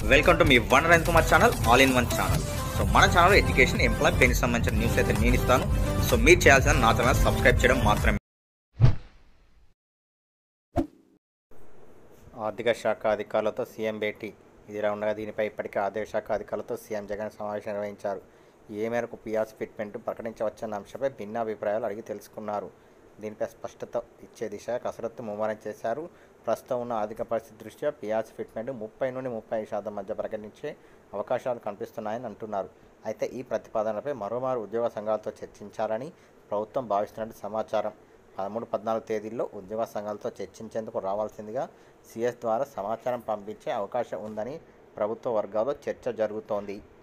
welcome to మీ వన్ రైన్ Kumar channel all in one channel so మన ఛానల్ ఎడ్యుకేషన్ ఎంప్లాయ్ పెన్కి సంబంధించిన న్యూస్ అయితే నేను ఇస్తాను సో మీరు చేయాల్సిన నా ఛానల్ సబ్స్క్రైబ్ చేయడం మాత్రమే ఆర్థిక శాఖ అధికారులతో సీఎం భేటీ ఇదిలా ఉండగా దీనిపై ఇప్పటికే ఆర్థిక శాఖ అధికారులతో సీఎం జగన్ సమావేశం నిర్వహించారు ఏ మేరకు పిఆర్స్ ఫిట్మెంట్ ప్రకటించవచ్చన్న అంశంపై భిన్న అభిప్రాయాలు అడిగి తెలుసుకున్నారు దీనిపై స్పష్టత ఇచ్చే దిశ కసరత్తు ముమ్మరం చేశారు ప్రస్తుతం ఉన్న ఆర్థిక పరిస్థితి దృష్ట్యా పిఆర్స్ ఫిట్మెంట్ ముప్పై నుండి ముప్పై శాతం మధ్య ప్రకటించే అవకాశాలు కనిపిస్తున్నాయని అంటున్నారు అయితే ఈ ప్రతిపాదనపై మరోమారు ఉద్యోగ సంఘాలతో చర్చించాలని ప్రభుత్వం భావిస్తున్నట్టు సమాచారం పదమూడు పద్నాలుగు తేదీల్లో ఉద్యోగ సంఘాలతో చర్చించేందుకు రావాల్సిందిగా సిఎస్ ద్వారా సమాచారం పంపించే అవకాశం ఉందని ప్రభుత్వ వర్గాల్లో చర్చ జరుగుతోంది